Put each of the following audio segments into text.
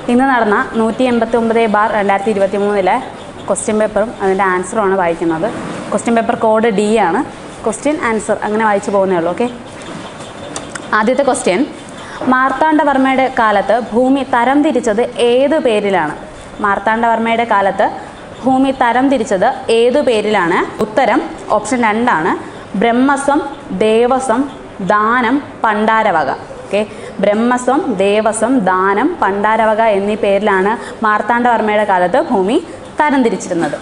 ഇന്ന് നടന്ന നൂറ്റി എൺപത്തി ഒമ്പത് ബാർ രണ്ടായിരത്തി ഇരുപത്തി മൂന്നിലെ ക്വസ്റ്റ്യൻ പേപ്പറും അതിൻ്റെ ആൻസറുമാണ് വായിക്കുന്നത് ക്വസ്റ്റ്യൻ പേപ്പർ കോഡ് ഡി ആണ് ക്വസ്റ്റ്യൻ ആൻസർ അങ്ങനെ വായിച്ചു പോകുന്നേ ഉള്ളൂ ഓക്കെ ആദ്യത്തെ ക്വസ്റ്റ്യൻ മാർത്താണ്ഡവർമ്മയുടെ കാലത്ത് ഭൂമി തരം തിരിച്ചത് ഏത് പേരിലാണ് മാർത്താണ്ഡവർമ്മയുടെ കാലത്ത് ഭൂമി തരം തിരിച്ചത് ഏതു പേരിലാണ് ഉത്തരം ഓപ്ഷൻ രണ്ടാണ് ബ്രഹ്മസ്വം ദേവസ്വം ദാനം പണ്ടാരവക ഓക്കെ ബ്രഹ്മസ്വം ദേവസ്വം ദാനം പണ്ടാരവക എന്നീ പേരിലാണ് മാർത്താണ്ഡവർമ്മയുടെ കാലത്ത് ഭൂമി തരം തിരിച്ചിരുന്നത്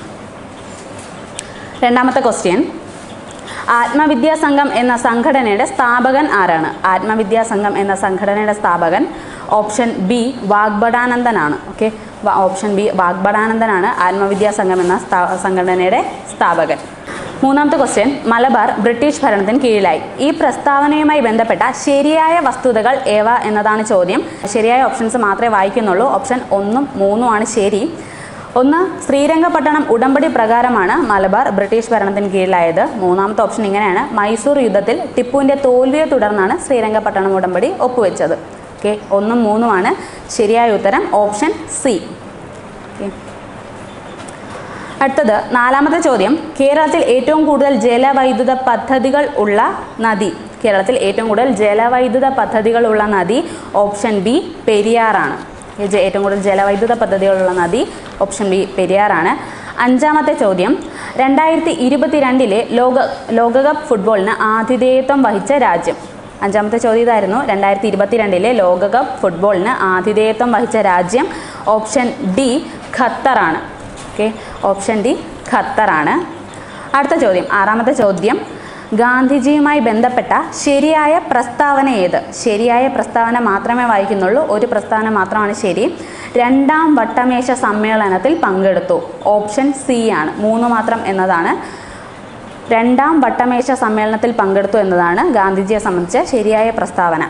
രണ്ടാമത്തെ ക്വസ്റ്റ്യൻ ആത്മവിദ്യാ സംഘം എന്ന സംഘടനയുടെ സ്ഥാപകൻ ആരാണ് ആത്മവിദ്യാ സംഘം എന്ന സംഘടനയുടെ സ്ഥാപകൻ ഓപ്ഷൻ ബി വാഗ്ഭടാനന്ദനാണ് ഓക്കെ ഓപ്ഷൻ ബി വാഗ്ഭടാനന്ദനാണ് ആത്മവിദ്യാ സംഘം എന്ന സ്ഥാ- സംഘടനയുടെ സ്ഥാപകൻ മൂന്നാമത്തെ ക്വസ്റ്റ്യൻ മലബാർ ബ്രിട്ടീഷ് ഭരണത്തിന് കീഴിലായി ഈ പ്രസ്താവനയുമായി ബന്ധപ്പെട്ട ശരിയായ വസ്തുതകൾ ഏവ എന്നതാണ് ചോദ്യം ശരിയായ ഓപ്ഷൻസ് മാത്രമേ വായിക്കുന്നുള്ളൂ ഓപ്ഷൻ ഒന്നും മൂന്നുമാണ് ശരി ഒന്ന് ശ്രീരംഗപട്ടണം ഉടമ്പടി പ്രകാരമാണ് മലബാർ ബ്രിട്ടീഷ് ഭരണത്തിന് കീഴിലായത് മൂന്നാമത്തെ ഓപ്ഷൻ ഇങ്ങനെയാണ് മൈസൂർ യുദ്ധത്തിൽ ടിപ്പുവിൻ്റെ തോൽവിയെ തുടർന്നാണ് ശ്രീരംഗപട്ടണം ഉടമ്പടി ഒപ്പുവെച്ചത് ഓക്കെ ഒന്നും മൂന്നുമാണ് ശരിയായ ഉത്തരം ഓപ്ഷൻ സി ഓക്കെ അടുത്തത് നാലാമത്തെ ചോദ്യം കേരളത്തിൽ ഏറ്റവും കൂടുതൽ ജലവൈദ്യുത പദ്ധതികൾ ഉള്ള നദി കേരളത്തിൽ ഏറ്റവും കൂടുതൽ ജലവൈദ്യുത പദ്ധതികൾ ഉള്ള നദി ഓപ്ഷൻ ബി പെരിയാറാണ് ഈ ജ- ഏറ്റവും കൂടുതൽ ജലവൈദ്യുത പദ്ധതികളുള്ള നദി ഓപ്ഷൻ ബി പെരിയാറാണ് അഞ്ചാമത്തെ ചോദ്യം രണ്ടായിരത്തി ഇരുപത്തിരണ്ടിലെ ലോക ലോകകപ്പ് ഫുട്ബോളിന് ആതിഥേയത്വം വഹിച്ച രാജ്യം അഞ്ചാമത്തെ ചോദ്യം ഇതായിരുന്നു രണ്ടായിരത്തി ഇരുപത്തിരണ്ടിലെ ലോകകപ്പ് ഫുട്ബോളിന് ആതിഥേയത്വം വഹിച്ച രാജ്യം ഓപ്ഷൻ ഡി ഖത്തറാണ് ഓക്കെ ഓപ്ഷൻ ഡി ഖത്തറാണ് അടുത്ത ചോദ്യം ആറാമത്തെ ചോദ്യം ഗാന്ധിജിയുമായി ബന്ധപ്പെട്ട ശരിയായ പ്രസ്താവന ഏത് ശരിയായ പ്രസ്താവന മാത്രമേ വായിക്കുന്നുള്ളൂ ഒരു പ്രസ്താവന മാത്രമാണ് ശരി രണ്ടാം വട്ടമേശ സമ്മേളനത്തിൽ പങ്കെടുത്തു ഓപ്ഷൻ സി ആണ് മൂന്ന് മാത്രം എന്നതാണ് രണ്ടാം വട്ടമേശ സമ്മേളനത്തിൽ പങ്കെടുത്തു എന്നതാണ് ഗാന്ധിജിയെ സംബന്ധിച്ച ശരിയായ പ്രസ്താവന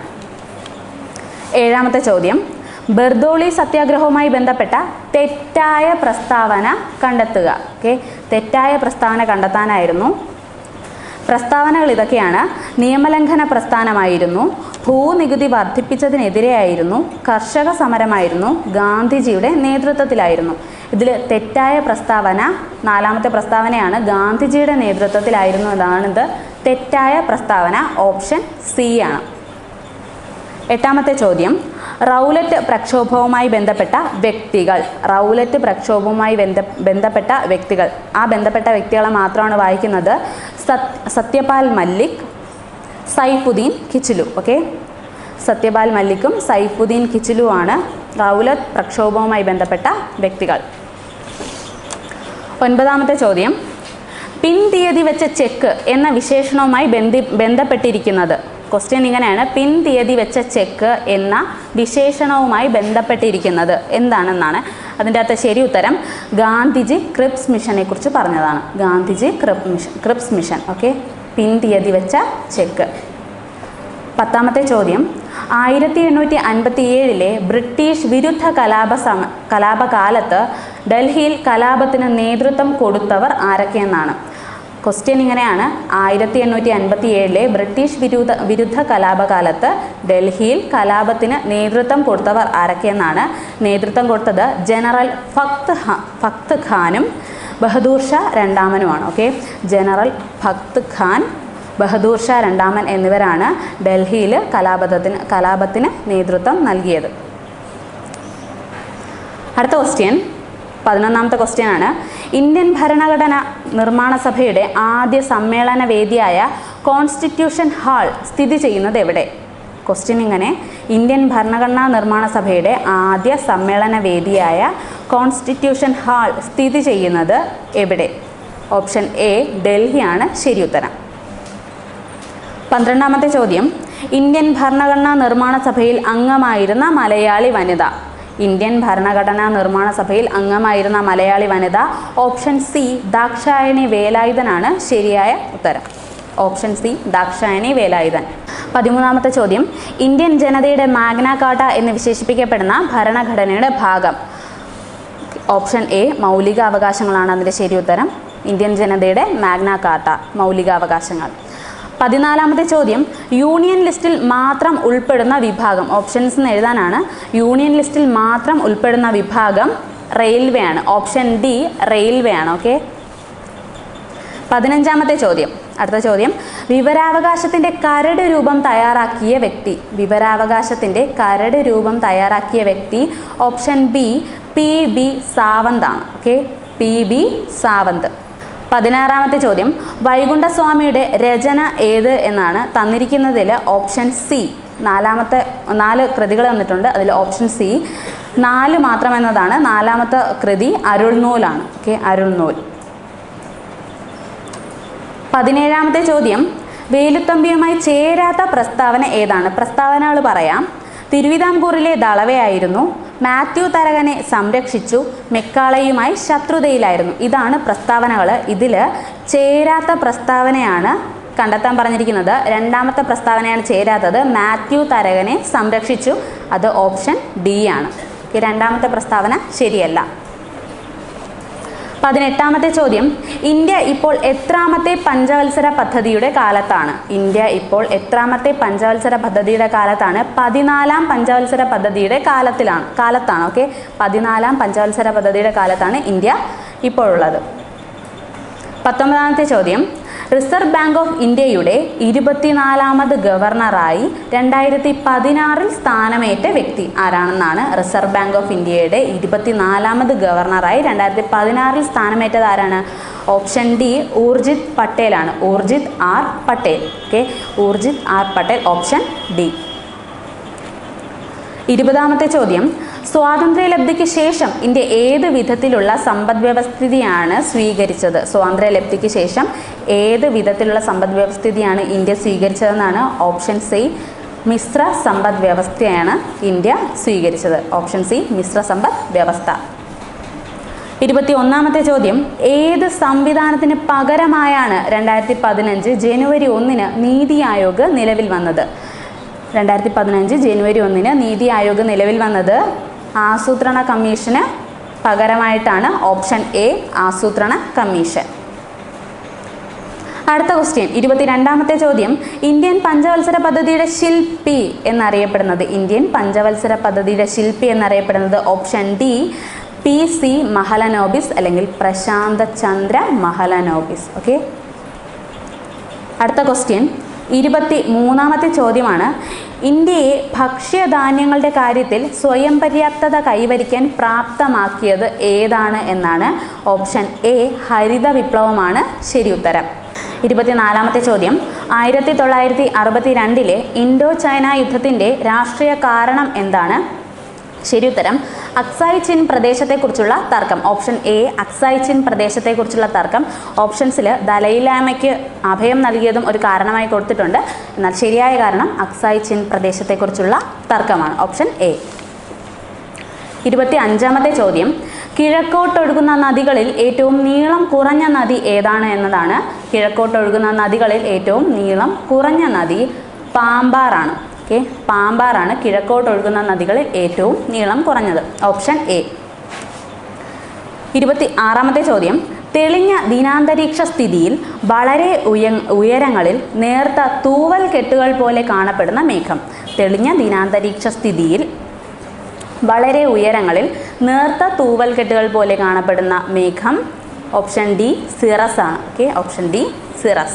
ഏഴാമത്തെ ചോദ്യം ബർദോളി സത്യാഗ്രഹവുമായി ബന്ധപ്പെട്ട തെറ്റായ പ്രസ്താവന കണ്ടെത്തുക ഓക്കെ തെറ്റായ പ്രസ്താവന കണ്ടെത്താനായിരുന്നു പ്രസ്താവനകൾ ഇതൊക്കെയാണ് നിയമലംഘന പ്രസ്ഥാനമായിരുന്നു ഭൂനികുതി വർദ്ധിപ്പിച്ചതിനെതിരെയായിരുന്നു കർഷക സമരമായിരുന്നു ഗാന്ധിജിയുടെ നേതൃത്വത്തിലായിരുന്നു ഇതിൽ തെറ്റായ പ്രസ്താവന നാലാമത്തെ പ്രസ്താവനയാണ് ഗാന്ധിജിയുടെ നേതൃത്വത്തിലായിരുന്നു എന്നാണിത് തെറ്റായ പ്രസ്താവന ഓപ്ഷൻ സി ആണ് എട്ടാമത്തെ ചോദ്യം റൗലറ്റ് പ്രക്ഷോഭവുമായി ബന്ധപ്പെട്ട വ്യക്തികൾ റൗലറ്റ് പ്രക്ഷോഭവുമായി ബന്ധ ബന്ധപ്പെട്ട വ്യക്തികൾ ആ ബന്ധപ്പെട്ട വ്യക്തികളെ മാത്രമാണ് വായിക്കുന്നത് സത് സത്യപാൽ മല്ലിക് സൈഫുദ്ദീൻ കിച്ചിലു ഓക്കെ സത്യപാൽ മല്ലിക്കും സൈഫുദ്ദീൻ കിച്ചിലുമാണ് റൗലറ്റ് പ്രക്ഷോഭവുമായി ബന്ധപ്പെട്ട വ്യക്തികൾ ഒൻപതാമത്തെ ചോദ്യം പിൻ തീയതി വെച്ച ചെക്ക് എന്ന വിശേഷണവുമായി ബന്ധി ബന്ധപ്പെട്ടിരിക്കുന്നത് ക്വസ്റ്റ്യൻ ഇങ്ങനെയാണ് പിൻ തീയതി വെച്ച ചെക്ക് എന്ന വിശേഷണവുമായി ബന്ധപ്പെട്ടിരിക്കുന്നത് എന്താണെന്നാണ് അതിൻ്റെ അകത്ത് ശരി ഉത്തരം ഗാന്ധിജി ക്രിപ്സ് മിഷനെ കുറിച്ച് പറഞ്ഞതാണ് Gandhiji Cripps mission Cripps mission okay pin തീയതി വെച്ച ചെക്ക് പത്താമത്തെ ചോദ്യം ആയിരത്തി എണ്ണൂറ്റി അൻപത്തി ഏഴിലെ ബ്രിട്ടീഷ് വിരുദ്ധ കലാപ സമ കലാപകാലത്ത് ഡൽഹിയിൽ കലാപത്തിന് നേതൃത്വം കൊടുത്തവർ ആരൊക്കെയെന്നാണ് ക്വസ്റ്റ്യൻ ഇങ്ങനെയാണ് ആയിരത്തി എണ്ണൂറ്റി അൻപത്തി ഏഴിലെ ബ്രിട്ടീഷ് വിരുദ്ധ വിരുദ്ധ കലാപകാലത്ത് ഡൽഹിയിൽ കലാപത്തിന് നേതൃത്വം കൊടുത്തവർ ആരൊക്കെയെന്നാണ് നേതൃത്വം കൊടുത്തത് ജനറൽ ഫക്ത് ഹ ഫക്ത് ഖാനും ബഹദൂർ ഷാ രണ്ടാമനുമാണ് ഓക്കെ ജനറൽ ഫക്ത് ഖാൻ ബഹദൂർ ഷാ രണ്ടാമൻ എന്നിവരാണ് ഡൽഹിയിൽ കലാപത്തിന് കലാപത്തിന് നേതൃത്വം നൽകിയത് അടുത്ത ക്വസ്റ്റ്യൻ പതിനൊന്നാമത്തെ ക്വസ്റ്റ്യൻ ആണ് ഇന്ത്യൻ ഭരണഘടന നിർമ്മാണ സഭയുടെ ആദ്യ സമ്മേളന വേദിയായ കോൺസ്റ്റിറ്റ്യൂഷൻ ഹാൾ സ്ഥിതി ചെയ്യുന്നത് എവിടെ ക്വസ്റ്റ്യൻ ഇങ്ങനെ ഇന്ത്യൻ ഭരണഘടനാ നിർമ്മാണ സഭയുടെ ആദ്യ സമ്മേളന വേദിയായ കോൺസ്റ്റിറ്റ്യൂഷൻ ഹാൾ സ്ഥിതി ചെയ്യുന്നത് എവിടെ ഓപ്ഷൻ എ ഡൽഹിയാണ് ശരി ഉത്തരം പന്ത്രണ്ടാമത്തെ ചോദ്യം ഇന്ത്യൻ ഭരണഘടനാ നിർമ്മാണ സഭയിൽ അംഗമായിരുന്ന മലയാളി വനിത ഇന്ത്യൻ ഭരണഘടനാ നിർമ്മാണ സഭയിൽ അംഗമായിരുന്ന മലയാളി വനിത ഓപ്ഷൻ സി ദാക്ഷായണി വേലായുധനാണ് ശരിയായ ഉത്തരം ഓപ്ഷൻ സി ദാക്ഷായണി വേലായുധൻ പതിമൂന്നാമത്തെ ചോദ്യം ഇന്ത്യൻ ജനതയുടെ മാഗ്ന കാട്ട എന്ന് വിശേഷിപ്പിക്കപ്പെടുന്ന ഭരണഘടനയുടെ ഭാഗം ഓപ്ഷൻ എ മൗലിക അവകാശങ്ങളാണ് അതിൻ്റെ ശരി ഉത്തരം ഇന്ത്യൻ ജനതയുടെ മാഗ്ന കാർട്ട മൗലികാവകാശങ്ങൾ പതിനാലാമത്തെ ചോദ്യം യൂണിയൻ ലിസ്റ്റിൽ മാത്രം ഉൾപ്പെടുന്ന വിഭാഗം ഓപ്ഷൻസ് എന്ന് എഴുതാനാണ് യൂണിയൻ ലിസ്റ്റിൽ മാത്രം ഉൾപ്പെടുന്ന വിഭാഗം റെയിൽവേ ആണ് ഓപ്ഷൻ ഡി റെയിൽവേ ആണ് ഓക്കെ പതിനഞ്ചാമത്തെ ചോദ്യം അടുത്ത ചോദ്യം വിവരാവകാശത്തിൻ്റെ കരട് രൂപം തയ്യാറാക്കിയ വ്യക്തി വിവരാവകാശത്തിൻ്റെ കരട് രൂപം തയ്യാറാക്കിയ വ്യക്തി option B P B Sawant ആണ് ഓക്കെ പി ബി സാവന്ത് പതിനാറാമത്തെ ചോദ്യം വൈകുണ്ഠസ്വാമിയുടെ രചന ഏത് എന്നാണ് തന്നിരിക്കുന്നതിൽ ഓപ്ഷൻ സി നാലാമത്തെ നാല് കൃതികൾ തന്നിട്ടുണ്ട് അതിൽ ഓപ്ഷൻ സി നാല് മാത്രം എന്നതാണ് നാലാമത്തെ കൃതി അരുൾനൂലാണ് ഓക്കെ അരുൾനൂൽ പതിനേഴാമത്തെ ചോദ്യം വേലുത്തമ്പിയുമായി ചേരാത്ത പ്രസ്താവന ഏതാണ് പ്രസ്താവനകൾ പറയാം തിരുവിതാംകൂറിലെ ദളവയായിരുന്നു മാത്യു തരകനെ സംരക്ഷിച്ചു മെക്കാളയുമായി ശത്രുതയിലായിരുന്നു ഇതാണ് പ്രസ്താവനകൾ ഇതിൽ ചേരാത്ത പ്രസ്താവനയാണ് കണ്ടെത്താൻ പറഞ്ഞിരിക്കുന്നത് രണ്ടാമത്തെ പ്രസ്താവനയാണ് ചേരാത്തത് മാത്യു തരകനെ സംരക്ഷിച്ചു അത് ഓപ്ഷൻ ഡി ആണ് ഈ രണ്ടാമത്തെ പ്രസ്താവന ശരിയല്ല പതിനെട്ടാമത്തെ ചോദ്യം ഇന്ത്യ ഇപ്പോൾ എത്രാമത്തെ പഞ്ചവത്സര പദ്ധതിയുടെ കാലത്താണ് ഇന്ത്യ ഇപ്പോൾ എത്രാമത്തെ പഞ്ചവത്സര പദ്ധതിയുടെ കാലത്താണ് പതിനാലാം പഞ്ചവത്സര പദ്ധതിയുടെ കാലത്തിലാണ് കാലത്താണ് ഓക്കെ പതിനാലാം പഞ്ചവത്സര പദ്ധതിയുടെ കാലത്താണ് ഇന്ത്യ ഇപ്പോൾ ഉള്ളത് പത്തൊമ്പതാമത്തെ ചോദ്യം റിസർവ് ബാങ്ക് ഓഫ് ഇന്ത്യയുടെ ഇരുപത്തിനാലാമത് ഗവർണറായി രണ്ടായിരത്തി പതിനാറിൽ സ്ഥാനമേറ്റ വ്യക്തി ആരാണെന്നാണ് റിസർവ് ബാങ്ക് ഓഫ് ഇന്ത്യയുടെ ഇരുപത്തിനാലാമത് ഗവർണറായി രണ്ടായിരത്തി പതിനാറിൽ സ്ഥാനമേറ്റത് ആരാണ് ഓപ്ഷൻ ഡി ഊർജിത് പട്ടേലാണ് Urjit R Patel okay Urjit R Patel option D ഇരുപതാമത്തെ ചോദ്യം സ്വാതന്ത്ര്യലബ്ധിക്ക് ശേഷം ഇന്ത്യ ഏത് വിധത്തിലുള്ള സമ്പദ് വ്യവസ്ഥിതിയാണ് സ്വീകരിച്ചത് സ്വാതന്ത്ര്യലബ്ധിക്ക് ശേഷം ഏത് വിധത്തിലുള്ള സമ്പദ് വ്യവസ്ഥിതിയാണ് ഇന്ത്യ സ്വീകരിച്ചതെന്നാണ് ഓപ്ഷൻ സി മിശ്ര സമ്പദ് വ്യവസ്ഥയാണ് ഇന്ത്യ സ്വീകരിച്ചത് ഓപ്ഷൻ സി മിശ്ര സമ്പദ് വ്യവസ്ഥ ഇരുപത്തി ഒന്നാമത്തെ ചോദ്യം ഏത് സംവിധാനത്തിന് പകരമായാണ് രണ്ടായിരത്തി പതിനഞ്ച് ജനുവരി ഒന്നിന് നീതി ആയോഗ് നിലവിൽ വന്നത് രണ്ടായിരത്തി പതിനഞ്ച് ജനുവരി ഒന്നിന് നീതി ആയോഗ് നിലവിൽ വന്നത് ആസൂത്രണ കമ്മീഷന് പകരമായിട്ടാണ് ഓപ്ഷൻ എ ആസൂത്രണ കമ്മീഷൻ അടുത്ത ക്വസ്റ്റ്യൻ ഇരുപത്തിരണ്ടാമത്തെ ചോദ്യം ഇന്ത്യൻ പഞ്ചവത്സര പദ്ധതിയുടെ ശില്പി എന്നറിയപ്പെടുന്നത് ഇന്ത്യൻ പഞ്ചവത്സര പദ്ധതിയുടെ ശില്പി എന്നറിയപ്പെടുന്നത് option D P C Mahalanobis അല്ലെങ്കിൽ പ്രശാന്ത ചന്ദ്ര മഹലനോബിസ് ഓക്കെ അടുത്ത ക്വസ്റ്റ്യൻ ഇരുപത്തി മൂന്നാമത്തെ ചോദ്യമാണ് ഇന്ത്യയെ ഭക്ഷ്യധാന്യങ്ങളുടെ കാര്യത്തിൽ സ്വയം പര്യാപ്തത കൈവരിക്കാൻ പ്രാപ്തമാക്കിയത് ഏതാണ് എന്നാണ് ഓപ്ഷൻ എ ഹരിത വിപ്ലവമാണ് ശരി ഉത്തരം ഇരുപത്തിനാലാമത്തെ ചോദ്യം ആയിരത്തി തൊള്ളായിരത്തി അറുപത്തി രണ്ടിലെ ഇൻഡോ ചൈന യുദ്ധത്തിൻ്റെ രാഷ്ട്രീയ കാരണം എന്താണ് ശരി ഉത്തരം അക്സായ് ചിൻ പ്രദേശത്തെക്കുറിച്ചുള്ള തർക്കം ഓപ്ഷൻ എ അക്സായ് ചിൻ പ്രദേശത്തെക്കുറിച്ചുള്ള തർക്കം ഓപ്ഷൻസിൽ ദലൈലാമയ്ക്ക് അഭയം നൽകിയതും ഒരു കാരണമായി കൊടുത്തിട്ടുണ്ട് എന്നാൽ ശരിയായ കാരണം അക്സായ് ചിൻ പ്രദേശത്തെക്കുറിച്ചുള്ള തർക്കമാണ് ഓപ്ഷൻ എ ഇരുപത്തി അഞ്ചാമത്തെ ചോദ്യം കിഴക്കോട്ടൊഴുകുന്ന നദികളിൽ ഏറ്റവും നീളം കുറഞ്ഞ നദി ഏതാണ് എന്നതാണ് കിഴക്കോട്ടൊഴുകുന്ന നദികളിൽ ഏറ്റവും നീളം കുറഞ്ഞ നദി പാമ്പാറാണ് ഓക്കെ പാമ്പാറാണ് കിഴക്കോട്ടൊഴുകുന്ന നദികളിൽ ഏറ്റവും നീളം കുറഞ്ഞത് ഓപ്ഷൻ എ ഇരുപത്തി ആറാമത്തെ ചോദ്യം തെളിഞ്ഞ ദിനാന്തരീക്ഷ സ്ഥിതിയിൽ വളരെ ഉയ ഉയരങ്ങളിൽ നേർത്ത തൂവൽ കെട്ടുകൾ പോലെ കാണപ്പെടുന്ന മേഘം തെളിഞ്ഞ ദിനാന്തരീക്ഷ സ്ഥിതിയിൽ വളരെ ഉയരങ്ങളിൽ നേർത്ത തൂവൽ കെട്ടുകൾ പോലെ കാണപ്പെടുന്ന മേഘം ഓപ്ഷൻ ഡി സിറസ് ആണ് ഓക്കെ ഓപ്ഷൻ ഡി സിറസ്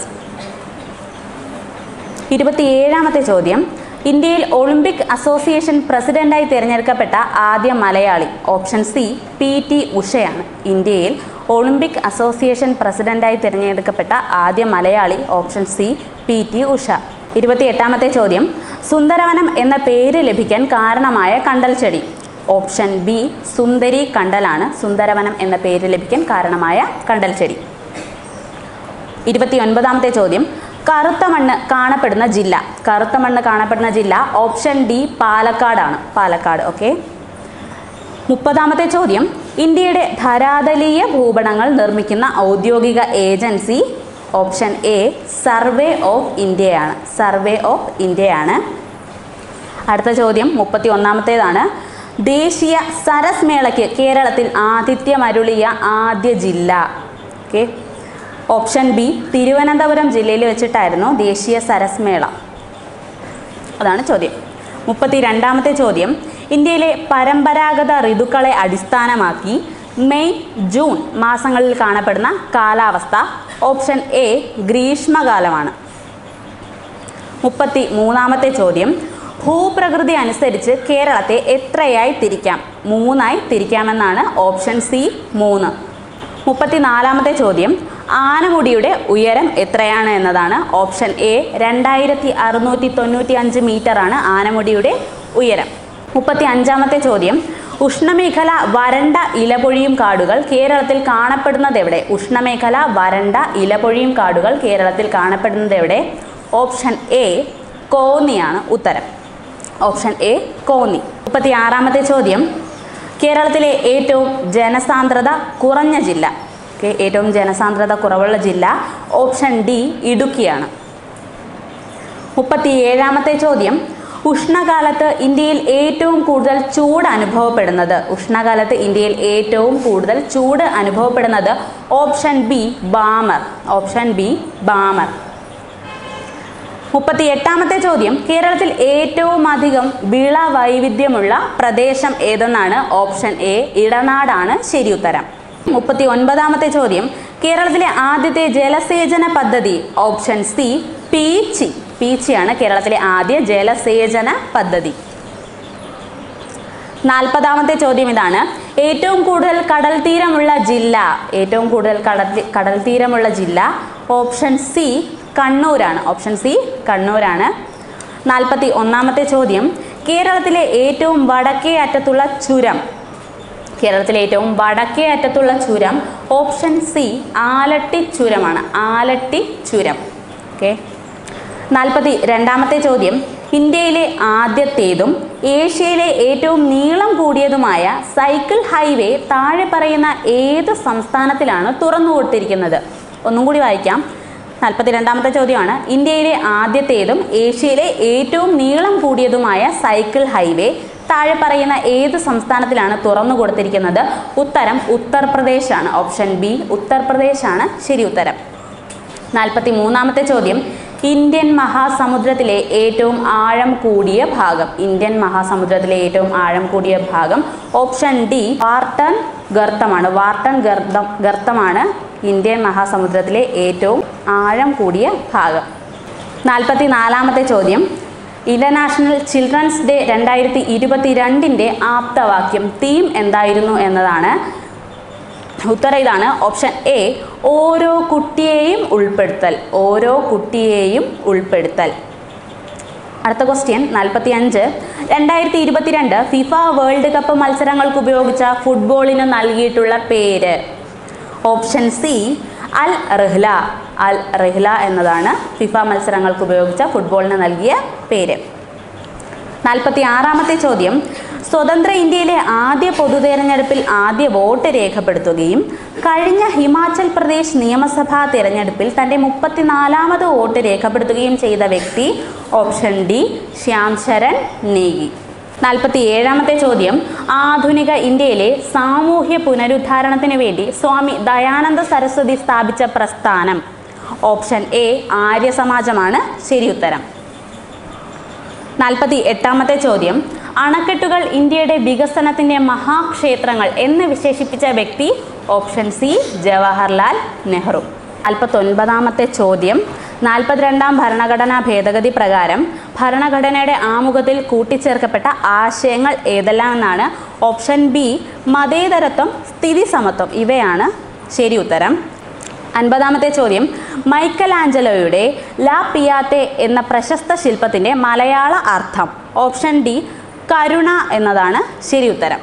ഇരുപത്തിയേഴാമത്തെ ചോദ്യം ഇന്ത്യയിൽ ഒളിമ്പിക് അസോസിയേഷൻ പ്രസിഡന്റായി തിരഞ്ഞെടുക്കപ്പെട്ട ആദ്യ Malayali option C P T ഉഷയാണ് ഇന്ത്യയിൽ ഒളിമ്പിക് അസോസിയേഷൻ പ്രസിഡന്റായി തിരഞ്ഞെടുക്കപ്പെട്ട ആദ്യ Malayali option C P T Usha ഇരുപത്തിയെട്ടാമത്തെ ചോദ്യം സുന്ദരവനം എന്ന പേര് ലഭിക്കാൻ കാരണമായ കണ്ടൽ ചെടി ഓപ്ഷൻ ബി സുന്ദരി കണ്ടലാണ് സുന്ദരവനം എന്ന പേര് ലഭിക്കാൻ കാരണമായ കണ്ടൽ ചെടി ഇരുപത്തി ഒൻപതാമത്തെ ചോദ്യം കറുത്ത മണ്ണ് കാണപ്പെടുന്ന ജില്ല കറുത്ത മണ്ണ് കാണപ്പെടുന്ന ജില്ല ഓപ്ഷൻ ഡി പാലക്കാടാണ് പാലക്കാട് ഓക്കെ മുപ്പതാമത്തെ ചോദ്യം ഇന്ത്യയുടെ ധരാതലീയ ഭൂപടങ്ങൾ നിർമ്മിക്കുന്ന ഔദ്യോഗിക agency option A survey of ഇന്ത്യയാണ് സർവേ ഓഫ് ഇന്ത്യയാണ് അടുത്ത ചോദ്യം മുപ്പത്തി ഒന്നാമത്തേതാണ് ദേശീയ സരസ് മേളയ്ക്ക് കേരളത്തിൽ ആതിഥ്യമരുളിയ ആദ്യ ജില്ല ഓക്കെ ഓപ്ഷൻ ബി തിരുവനന്തപുരം ജില്ലയിൽ വെച്ചിട്ടായിരുന്നു ദേശീയ സരസ് മേള അതാണ് ചോദ്യം മുപ്പത്തി രണ്ടാമത്തെ ചോദ്യം ഇന്ത്യയിലെ പരമ്പരാഗത ഋതുക്കളെ അടിസ്ഥാനമാക്കി മെയ് ജൂൺ മാസങ്ങളിൽ കാണപ്പെടുന്ന കാലാവസ്ഥ ഓപ്ഷൻ എ ഗ്രീഷ്മകാലമാണ് മുപ്പത്തി മൂന്നാമത്തെ ചോദ്യം ഭൂപ്രകൃതി അനുസരിച്ച് കേരളത്തെ എത്രയായി തിരിക്കാം മൂന്നായി തിരിക്കാമെന്നാണ് ഓപ്ഷൻ സി മൂന്ന് മുപ്പത്തിനാലാമത്തെ ചോദ്യം ആനമുടിയുടെ ഉയരം എത്രയാണ് എന്നതാണ് ഓപ്ഷൻ എ രണ്ടായിരത്തി അറുന്നൂറ്റി തൊണ്ണൂറ്റി അഞ്ച് മീറ്ററാണ് ആനമുടിയുടെ ഉയരം മുപ്പത്തി അഞ്ചാമത്തെ ചോദ്യം ഉഷ്ണമേഖല വരണ്ട ഇലപൊഴിയും കാടുകൾ കേരളത്തിൽ കാണപ്പെടുന്നത് എവിടെ ഉഷ്ണമേഖല വരണ്ട ഇലപൊഴിയും കാടുകൾ കേരളത്തിൽ കാണപ്പെടുന്നത് എവിടെ ഓപ്ഷൻ എ കോന്നിയാണ് ഉത്തരം ഓപ്ഷൻ എ കോന്നി മുപ്പത്തി ആറാമത്തെ ചോദ്യം കേരളത്തിലെ ഏറ്റവും ജനസാന്ദ്രത കുറഞ്ഞ ജില്ല ഓക്കെ ഏറ്റവും ജനസാന്ദ്രത കുറവുള്ള ജില്ല ഓപ്ഷൻ ഡി ഇടുക്കിയാണ് മുപ്പത്തി ഏഴാമത്തെ ചോദ്യം ഉഷ്ണകാലത്ത് ഇന്ത്യയിൽ ഏറ്റവും കൂടുതൽ ചൂട് അനുഭവപ്പെടുന്നത് ഉഷ്ണകാലത്ത് ഇന്ത്യയിൽ ഏറ്റവും കൂടുതൽ ചൂട് അനുഭവപ്പെടുന്നത് option B Barmer option B Barmer മുപ്പത്തി എട്ടാമത്തെ ചോദ്യം കേരളത്തിൽ ഏറ്റവും അധികം വിള വൈവിധ്യമുള്ള പ്രദേശം ഏതെന്നാണ് ഓപ്ഷൻ എ ഇടനാടാണ് ശരി ഉത്തരം മുപ്പത്തി ഒൻപതാമത്തെ ചോദ്യം കേരളത്തിലെ ആദ്യത്തെ ജലസേചന പദ്ധതി ഓപ്ഷൻ സി പീച്ചി പീച്ചിയാണ് കേരളത്തിലെ ആദ്യ ജലസേചന പദ്ധതി നാൽപ്പതാമത്തെ ചോദ്യം ഇതാണ് ഏറ്റവും കൂടുതൽ കടൽ തീരമുള്ള ജില്ല ഏറ്റവും കൂടുതൽ കടൽ കടൽ തീരമുള്ള ജില്ല ഓപ്ഷൻ സി കണ്ണൂരാണ് ഓപ്ഷൻ സി കണ്ണൂരാണ് നാൽപ്പത്തി ഒന്നാമത്തെ ചോദ്യം കേരളത്തിലെ ഏറ്റവും വടക്കേ അറ്റത്തുള്ള ചുരം കേരളത്തിലെ ഏറ്റവും വടക്കേ അറ്റത്തുള്ള ചുരം ഓപ്ഷൻ സി ആലട്ടി ചുരമാണ് ആലട്ടി ചുരം ഓക്കെ നാൽപ്പത്തി രണ്ടാമത്തെ ചോദ്യം ഇന്ത്യയിലെ ആദ്യത്തേതും ഏഷ്യയിലെ ഏറ്റവും നീളം കൂടിയതുമായ സൈക്കിൾ ഹൈവേ താഴെ പറയുന്ന ഏത് സംസ്ഥാനത്തിലാണ് തുറന്നു കൊടുത്തിരിക്കുന്നത് ഒന്നും കൂടി വായിക്കാം നാൽപ്പത്തി രണ്ടാമത്തെ ചോദ്യമാണ് ഇന്ത്യയിലെ ആദ്യത്തേതും ഏഷ്യയിലെ ഏറ്റവും നീളം കൂടിയതുമായ സൈക്കിൾ ഹൈവേ താഴെ പറയുന്ന ഏത് സംസ്ഥാനത്തിലാണ് തുറന്നു കൊടുത്തിരിക്കുന്നത് ഉത്തരം ഉത്തർപ്രദേശാണ് ഓപ്ഷൻ ബി ഉത്തർപ്രദേശാണ് ശരി ഉത്തരം നാൽപ്പത്തി മൂന്നാമത്തെ ചോദ്യം ഇന്ത്യൻ മഹാസമുദ്രത്തിലെ ഏറ്റവും ആഴം കൂടിയ ഭാഗം ഇന്ത്യൻ മഹാസമുദ്രത്തിലെ ഏറ്റവും ആഴം കൂടിയ ഭാഗം ഓപ്ഷൻ ഡി വാർട്ടൺ ഗർത്തമാണ് വാർട്ടൺ ഗർത്തം ഗർത്തമാണ് ഇന്ത്യൻ മഹാസമുദ്രത്തിലെ ഏറ്റവും ആഴം കൂടിയ ഭാഗം നാൽപ്പത്തി നാലാമത്തെ ചോദ്യം ഇന്റർനാഷണൽ ചിൽഡ്രൻസ് ഡേ രണ്ടായിരത്തി ഇരുപത്തി രണ്ടിൻ്റെ ആപ്തവാക്യം തീം എന്തായിരുന്നു എന്നതാണ് ഉത്തരം ഇതാണ് ഓപ്ഷൻ എ ഓരോ കുട്ടിയെയും ഉൾപ്പെടുത്തൽ ഓരോ കുട്ടിയെയും ഉൾപ്പെടുത്തൽ അടുത്ത ക്വസ്റ്റ്യൻ നാൽപ്പത്തി അഞ്ച് രണ്ടായിരത്തി ഇരുപത്തിരണ്ട് ഫിഫ വേൾഡ് കപ്പ് മത്സരങ്ങൾക്ക് ഉപയോഗിച്ച ഫുട്ബോളിന് നൽകിയിട്ടുള്ള പേര് ഓപ്ഷൻ സി അൽ റഹ്ല അൽ റഹ്ല എന്നതാണ് ഫിഫ മത്സരങ്ങൾക്ക് ഉപയോഗിച്ച ഫുട്ബോളിന് നൽകിയ പേര് നാൽപ്പത്തി ആറാമത്തെ ചോദ്യം സ്വതന്ത്ര ഇന്ത്യയിലെ ആദ്യ പൊതു തെരഞ്ഞെടുപ്പിൽ ആദ്യ വോട്ട് രേഖപ്പെടുത്തുകയും കഴിഞ്ഞ ഹിമാചൽ പ്രദേശ് നിയമസഭാ തിരഞ്ഞെടുപ്പിൽ തൻ്റെ മുപ്പത്തിനാലാമത് വോട്ട് രേഖപ്പെടുത്തുകയും ചെയ്ത വ്യക്തി ഓപ്ഷൻ ഡി ശ്യാം ശരൺ നേഗി നാൽപ്പത്തി ഏഴാമത്തെ ചോദ്യം ആധുനിക ഇന്ത്യയിലെ സാമൂഹ്യ പുനരുദ്ധാരണത്തിന് വേണ്ടി സ്വാമി ദയാനന്ദ സരസ്വതി സ്ഥാപിച്ച പ്രസ്ഥാനം ഓപ്ഷൻ എ ആര്യ സമാജമാണ് ശരി ഉത്തരം നാൽപ്പത്തി എട്ടാമത്തെ ചോദ്യം അണക്കെട്ടുകൾ ഇന്ത്യയുടെ വികസനത്തിൻ്റെ മഹാക്ഷേത്രങ്ങൾ എന്ന് വിശേഷിപ്പിച്ച വ്യക്തി ഓപ്ഷൻ സി ജവഹർലാൽ നെഹ്റു നാൽപ്പത്തൊൻപതാമത്തെ ചോദ്യം നാൽപ്പത്തിരണ്ടാം ഭരണഘടനാ ഭേദഗതി പ്രകാരം ഭരണഘടനയുടെ ആമുഖത്തിൽ കൂട്ടിച്ചേർക്കപ്പെട്ട ആശയങ്ങൾ ഏതെല്ലാം എന്നാണ് ഓപ്ഷൻ ബി മതേതരത്വം സ്ഥിതി സമത്വം ഇവയാണ് ശരി ഉത്തരം അൻപതാമത്തെ ചോദ്യം മൈക്കൽ ആഞ്ചലോയുടെ ലാ പിയാത്തെ എന്ന പ്രശസ്ത ശില്പത്തിൻ്റെ മലയാള അർത്ഥം ഓപ്ഷൻ ഡി കരുണ എന്നതാണ് ശരി ഉത്തരം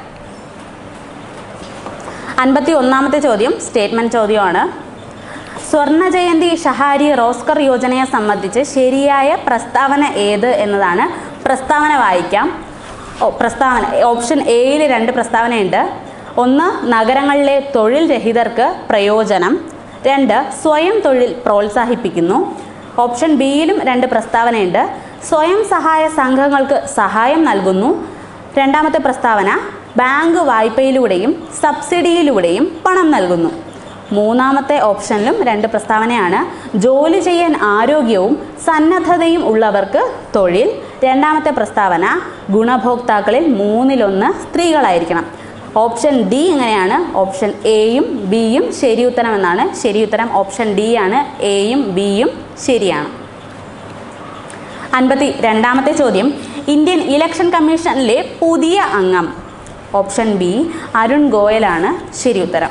അൻപത്തി ഒന്നാമത്തെ ചോദ്യം സ്റ്റേറ്റ്മെൻറ്റ് ചോദ്യമാണ് സ്വർണ്ണ ജയന്തി ഷഹാരി റോസ്കർ യോജനയെ സംബന്ധിച്ച് ശരിയായ പ്രസ്താവന ഏത് എന്നതാണ് പ്രസ്താവന വായിക്കാം ഓ പ്രസ്താവന ഓപ്ഷൻ എയിൽ രണ്ട് പ്രസ്താവനയുണ്ട് ഒന്ന് നഗരങ്ങളിലെ തൊഴിൽ രഹിതർക്ക് പ്രയോജനം രണ്ട് സ്വയം തൊഴിൽ പ്രോത്സാഹിപ്പിക്കുന്നു ഓപ്ഷൻ ബിയിലും രണ്ട് പ്രസ്താവനയുണ്ട് സ്വയം സഹായ സംഘങ്ങൾക്ക് സഹായം നൽകുന്നു രണ്ടാമത്തെ പ്രസ്താവന ബാങ്ക് വായ്പയിലൂടെയും സബ്സിഡിയിലൂടെയും പണം നൽകുന്നു മൂന്നാമത്തെ ഓപ്ഷനിലും രണ്ട് പ്രസ്താവനയാണ് ജോലി ചെയ്യാൻ ആരോഗ്യവും സന്നദ്ധതയും ഉള്ളവർക്ക് തൊഴിൽ രണ്ടാമത്തെ പ്രസ്താവന ഗുണഭോക്താക്കളിൽ മൂന്നിലൊന്ന് സ്ത്രീകളായിരിക്കണം ഓപ്ഷൻ ഡി എങ്ങനെയാണ് ഓപ്ഷൻ എയും ബിയും ശരി ഉത്തരം എന്നാണ് ശരി ഉത്തരം ഓപ്ഷൻ ഡി ആണ് എയും ബിയും ശരിയാണ് അൻപത്തി രണ്ടാമത്തെ ചോദ്യം ഇന്ത്യൻ ഇലക്ഷൻ കമ്മീഷനിലെ പുതിയ അംഗം ഓപ്ഷൻ ബി അരുൺ ഗോയലാണ് ശരി ഉത്തരം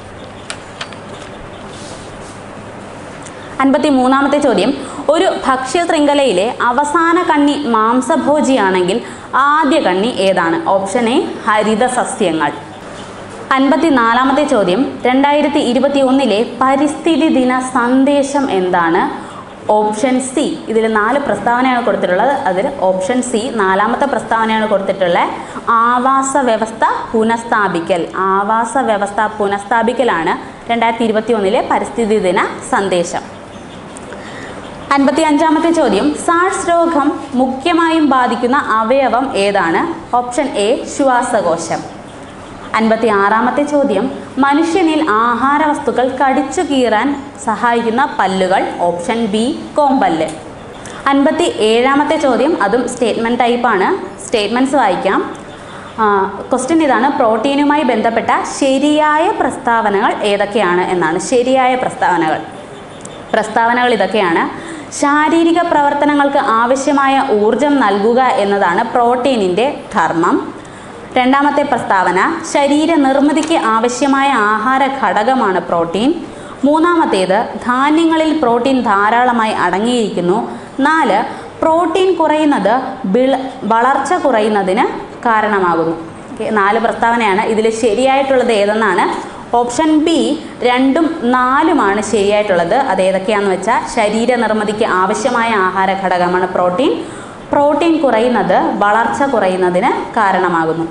അൻപത്തി മൂന്നാമത്തെ ചോദ്യം ഒരു ഭക്ഷ്യ ശൃംഖലയിലെ അവസാന കണ്ണി മാംസഭോജിയാണെങ്കിൽ ആദ്യ കണ്ണി ഏതാണ് ഓപ്ഷൻ എ ഹരിത സസ്യങ്ങൾ അൻപത്തി നാലാമത്തെ ചോദ്യം രണ്ടായിരത്തി ഇരുപത്തി ഒന്നിലെ പരിസ്ഥിതി ദിന സന്ദേശം എന്താണ് ഓപ്ഷൻ സി ഇതിൽ നാല് പ്രസ്താവനയാണ് കൊടുത്തിട്ടുള്ളത് അതിൽ ഓപ്ഷൻ സി നാലാമത്തെ പ്രസ്താവനയാണ് കൊടുത്തിട്ടുള്ളത് ആവാസ വ്യവസ്ഥ പുനഃസ്ഥാപിക്കൽ ആവാസ വ്യവസ്ഥ പുനഃസ്ഥാപിക്കലാണ് രണ്ടായിരത്തി ഇരുപത്തി ഒന്നിലെ പരിസ്ഥിതി ദിന സന്ദേശം അൻപത്തി അഞ്ചാമത്തെ ചോദ്യം സാഴ്സ് രോഗം മുഖ്യമായും ബാധിക്കുന്ന അവയവം ഏതാണ് ഓപ്ഷൻ എ ശ്വാസകോശം അൻപത്തി ആറാമത്തെ ചോദ്യം മനുഷ്യനിൽ ആഹാര വസ്തുക്കൾ കടിച്ചു കീറാൻ സഹായിക്കുന്ന പല്ലുകൾ ഓപ്ഷൻ ബി കോമ്പല്ല് അൻപത്തി ഏഴാമത്തെ ചോദ്യം അതും സ്റ്റേറ്റ്മെൻറ്റ് ടൈപ്പാണ് സ്റ്റേറ്റ്മെൻറ്റ്സ് വായിക്കാം ക്വസ്റ്റ്യൻ ഇതാണ് പ്രോട്ടീനുമായി ബന്ധപ്പെട്ട ശരിയായ പ്രസ്താവനകൾ ഏതൊക്കെയാണ് എന്നാണ് ശരിയായ പ്രസ്താവനകൾ പ്രസ്താവനകൾ ഇതൊക്കെയാണ് ശാരീരിക പ്രവർത്തനങ്ങൾക്ക് ആവശ്യമായ ഊർജം നൽകുക എന്നതാണ് പ്രോട്ടീനിൻ്റെ ധർമ്മം രണ്ടാമത്തെ പ്രസ്താവന ശരീര നിർമ്മിതിക്ക് ആവശ്യമായ ആഹാര ഘടകമാണ് പ്രോട്ടീൻ മൂന്നാമത്തേത് ധാന്യങ്ങളിൽ പ്രോട്ടീൻ ധാരാളമായി അടങ്ങിയിരിക്കുന്നു നാല് പ്രോട്ടീൻ കുറയുന്നത് വിള വളർച്ച കുറയുന്നതിന് കാരണമാകുന്നു ഓക്കെ നാല് പ്രസ്താവനയാണ് ഇതിൽ ശരിയായിട്ടുള്ളത് ഏതെന്നാണ് ഓപ്ഷൻ ബി രണ്ടും നാലുമാണ് ശരിയായിട്ടുള്ളത് അത് ഏതൊക്കെയാണെന്ന് വെച്ചാൽ ശരീര നിർമ്മിതിക്ക് ആവശ്യമായ ആഹാര ഘടകമാണ് പ്രോട്ടീൻ പ്രോട്ടീൻ കുറയുന്നത് വളർച്ച കുറയുന്നതിന് കാരണമാകുന്നു